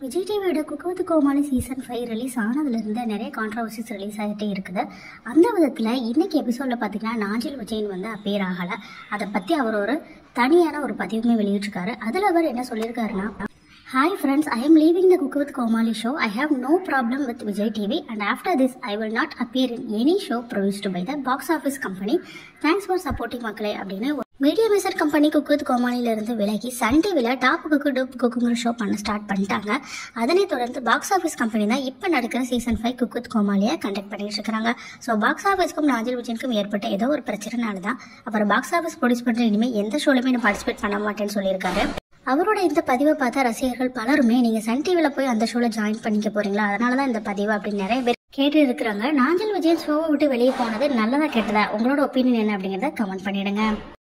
விஜய் டிவியோட குக்குவத்து Comali season five release ஆனதுலேருந்து நிறைய கான்ட்ரவர்சிஸ் ரிலீஸ் ஆகிட்டே இருக்குது அந்த விதத்தில் இன்னைக்கு எபிசோடில் பார்த்தீங்கன்னா நாஞ்சில் விஜயன் வந்து அப்பேர் ஆகலை அதை பற்றி அவர் ஒரு தனியான ஒரு பதிவுமே வெளியிட்டிருக்காரு அதில் அவர் என்ன சொல்லியிருக்காருன்னா hi friends I'm leaving the cook with Comali show I have no problem with Vijay TV and after this I will not appear in any show produced by the box office company thanks for supporting மக்களே அப்படின்னு media மிசர் company cook with கோமாளியிலிருந்து விலகி Sun டிவியில் top cook dupe குக்குங்கிற show பண்ண start பண்ணிட்டாங்க அதனைத் தொடர்ந்து பாக்ஸ் ஆஃபீஸ் கம்பெனி தான் இப்போ நடக்கிற சீசன் ஃபைவ் குக் வித் கோமாளியை கண்டக்ட் பண்ணிட்டு இருக்காங்க ஸோ பாக்ஸ் ஆஃபீஸ்க்கும் நாஜில் விஜயனுக்கும் ஏற்பட்ட ஏதோ ஒரு பிரச்சனைனால தான் அப்புறம் பாக்ஸ் ஆஃபீஸ் ப்ரொடியூஸ் பண்ணுற இனிமேல் எந்த ஷோலையுமே நான் பார்ட்டிசிபேட் பண்ண மாட்டேன்னு சொல்லியிருக்காரு அவரோட இந்த பதிவை பார்த்த ரசிகர்கள் பலருமே நீங்க சன் டிவில போய் அந்த ஷோல ஜாயின் பண்ணிக்க போறீங்களா அதனால தான் இந்த பதிவு அப்படின்னு நிறைய பேர் கேட்டு இருக்கிறாங்க நாஞ்சல் விஜயன் ஷோவை விட்டு வெளியே போனது நல்லதா கெட்டதா உங்களோட ஒப்பீனியன் என்ன அப்படிங்கறத கமெண்ட் பண்ணிடுங்க